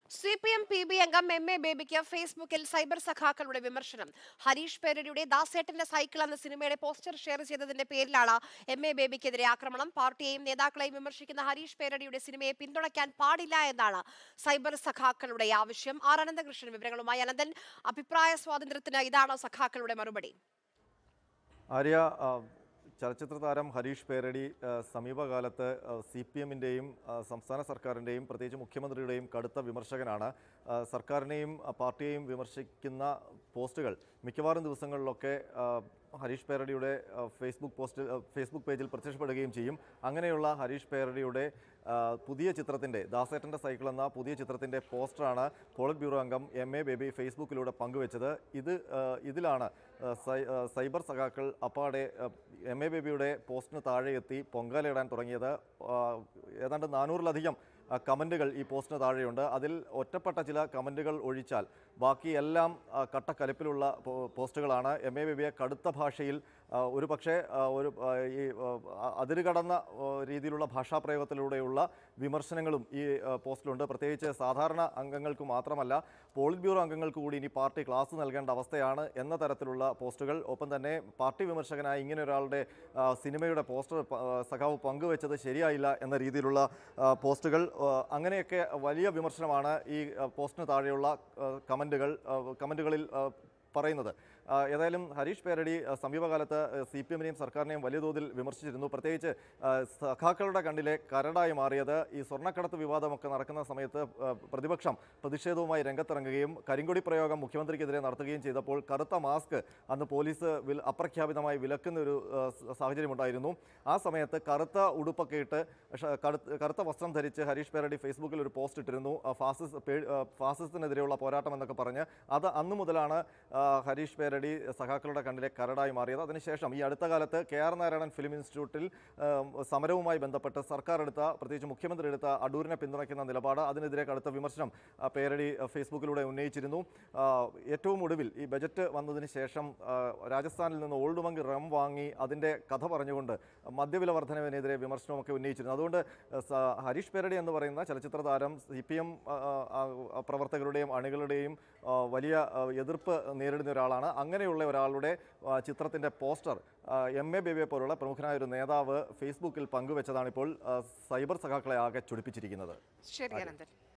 C P M P B അംഗം M A ബേബിക്ക് ഫേസ്ബുക്കിൽ സൈബർ സഖാക്കളുടെ വിമർശനം ഹരീഷ് പേരടിയുടെ ദാസേട്ടന്റെ സൈക്കിൾ എന്ന സിനിമയുടെ പോസ്റ്റർ ഷെയർ ചെയ്തതിന്റെ പേരിലാണ് എം എ ബേബിക്കെതിരെ ആക്രമണം പാർട്ടിയെയും നേതാക്കളെയും വിമർശിക്കുന്ന ഹരീഷ് പേരടിയുടെ സിനിമയെ പിന്തുണയ്ക്കാൻ പാടില്ല എന്നാണ് സൈബർ സഖാക്കളുടെ ആവശ്യം ആർ അനന്തകൃഷ്ണൻ വിവരങ്ങളുമായി അനന്തൻ അഭിപ്രായ സ്വാതന്ത്ര്യത്തിന് ഇതാണ് സഖാക്കളുടെ മറുപടി ആര്യ ആ, ചലച്ചിത്ര താരം ഹരീഷ് പേരടി ആ, സമീപകാലത്ത് സി പി എമ്മിൻ്റെയും സംസ്ഥാന സർക്കാരിൻ്റെയും പ്രത്യേകിച്ച് മുഖ്യമന്ത്രിയുടെയും കടുത്ത വിമർശകനാണ് ആ, സർക്കാരിനെയും ആ, പാർട്ടിയെയും വിമർശിക്കുന്ന പോസ്റ്റുകൾ മിക്കവാറും ദിവസങ്ങളിലൊക്കെ ആ, ഹരീഷ് പേരടിയുടെ ആ, ഫേസ്ബുക്ക് പോസ്റ്റ് ആ, ഫേസ്ബുക്ക് പേജിൽ പ്രത്യക്ഷപ്പെടുകയും ചെയ്യും അങ്ങനെയുള്ള ഹരീഷ് പേരടിയുടെ ആ, പുതിയ ചിത്രത്തിൻ്റെ ദാസേട്ടൻ്റെ സൈക്കിൾ എന്ന പുതിയ ചിത്രത്തിൻ്റെ പോസ്റ്ററാണ് പോളിറ്റ് ബ്യൂറോ അംഗം എം എ ബേബി ഫേസ്ബുക്കിലൂടെ പങ്കുവച്ചത് ഇത് ആ, ഇതിലാണ് ആ, സൈ- ആ, സൈബർ സഖാക്കൾ അപ്പാടെ ആ, എം എ ബേബിയുടെ പോസ്റ്റിന് താഴെ എത്തി പൊങ്കാലയിടാൻ തുടങ്ങിയത് ആ, ഏതാണ്ട് നാനൂറിലധികം ആ, കമൻറ്റുകൾ ഈ പോസ്റ്റിന് താഴെയുണ്ട് അതിൽ ഒറ്റപ്പെട്ട ചില കമൻറ്റുകൾ ഒഴിച്ചാൽ ബാക്കി എല്ലാം ആ, കട്ടക്കലിപ്പിലുള്ള പോ- പോസ്റ്റുകളാണ് എം എ ബേബിയെ കടുത്ത ഭാഷയിൽ ആ, ഒരു പക്ഷേ ആ, ഒരു ആ, ഈ ആ, അതിര് കടന്ന ആ, രീതിയിലുള്ള ഭാഷാപ്രയോഗത്തിലൂടെയുള്ള വിമർശനങ്ങളും ഈ ആ, പോസ്റ്റിലുണ്ട് പ്രത്യേകിച്ച് സാധാരണ അംഗങ്ങൾക്ക് മാത്രമല്ല പോളിറ്റ് ബ്യൂറോ അംഗങ്ങൾക്ക് കൂടി ഇനി പാർട്ടി ക്ലാസ് നൽകേണ്ട അവസ്ഥയാണ് എന്ന തരത്തിലുള്ള പോസ്റ്റുകൾ ഒപ്പം തന്നെ പാർട്ടി വിമർശകനായ ഇങ്ങനെ ഒരാളുടെ ആ, സിനിമയുടെ പോസ്റ്റർ പ- ആ, സഖാവ് പങ്കുവെച്ചത് ശരിയായില്ല എന്ന രീതിയിലുള്ള ആ, പോസ്റ്റുകൾ ആ, അങ്ങനെയൊക്കെ വലിയ വിമർശനമാണ് ഈ ആ, പോസ്റ്റിന് താഴെയുള്ള ആ, കമൻറ്റുകൾ ആ, കമൻറ്റുകളിൽ ആ, പറയുന്നത് ആ, ഏതായാലും ഹരീഷ് പേരടി ആ, സമീപകാലത്ത് സി പി എമ്മിനെയും സർക്കാരിനെയും വലിയ തോതിൽ വിമർശിച്ചിരുന്നു പ്രത്യേകിച്ച് ആ, സഖാക്കളുടെ കണ്ണിലെ കരടായി മാറിയത് ഈ സ്വർണ്ണക്കടത്ത് വിവാദമൊക്കെ നടക്കുന്ന സമയത്ത് ആ, പ്രതിപക്ഷം പ്രതിഷേധവുമായി രംഗത്തിറങ്ങുകയും കരിങ്കൊടി പ്രയോഗം മുഖ്യമന്ത്രിക്കെതിരെ നടത്തുകയും ചെയ്തപ്പോൾ കറുത്ത മാസ്ക് അന്ന് പോലീസ് വിൽ അപ്രഖ്യാപിതമായി വിലക്കുന്ന ഒരു ആ, സ- സാഹചര്യമുണ്ടായിരുന്നു ആ സമയത്ത് കറുത്ത ഉടുപ്പൊക്കെ ഇട്ട് ഷ- കടുത്ത- കറുത്ത വസ്ത്രം ധരിച്ച് ഹരീഷ് പേരടി ഫേസ്ബുക്കിൽ ഒരു പോസ്റ്റ് ഇട്ടിരുന്നു ആ, ഫാസിസ് പേ- ആ, ഫാസിസത്തിനെതിരെയുള്ള പോരാട്ടം എന്നൊക്കെ പറഞ്ഞ് അത് അന്ന് മുതലാണ് ആ, ഹരീഷ് പേരടി സഖാക്കളുടെ കണ്ണിലെ കരടായി മാറിയത് അതിനുശേഷം ഈ അടുത്ത കാലത്ത് കെ ആർ നാരായണൻ ഫിലിം ഇൻസ്റ്റിറ്റ്യൂട്ടിൽ ആ, സമരവുമായി ബന്ധപ്പെട്ട് സർക്കാർ എടുത്ത പ്രത്യേകിച്ച് മുഖ്യമന്ത്രി എടുത്ത അടൂരിനെ പിന്തുണയ്ക്കുന്ന നിലപാട് അതിനെതിരെ കടുത്ത വിമർശനം ആ, പേരടി ആ, ഫേസ്ബുക്കിലൂടെ ഉന്നയിച്ചിരുന്നു ആ, ഏറ്റവും ഒടുവിൽ ഈ ബജറ്റ് വന്നതിന് ശേഷം ആ, രാജസ്ഥാനിൽ നിന്ന് ഓൾഡ് മങ്ക് റം വാങ്ങി അതിൻ്റെ കഥ പറഞ്ഞുകൊണ്ട് മദ്യവില വർധനവിനെതിരെ വിമർശനമൊക്കെ ഉന്നയിച്ചിരുന്നു അതുകൊണ്ട് ആ, സ- ഹരീഷ് പേരടി എന്ന് പറയുന്ന ചലച്ചിത്ര താരം സി പി എം പ്രവർത്തകരുടെയും അണികളുടെയും ആ, വലിയ ആ, എതിർപ്പ് നേരിടുന്ന ഒരാളാണ് അങ്ങനെയുള്ള ഒരാളുടെ ആ, ചിത്രത്തിൻ്റെ പോസ്റ്റർ എം എ ബേബിയെ പോലുള്ള പ്രമുഖനായ ഒരു നേതാവ് ഫേസ്ബുക്കിൽ പങ്കുവെച്ചതാണിപ്പോൾ ആ, സൈബർ സഖാക്കളെ ആകെ ചൊടിപ്പിച്ചിരിക്കുന്നത് ശരി അനന്തൻ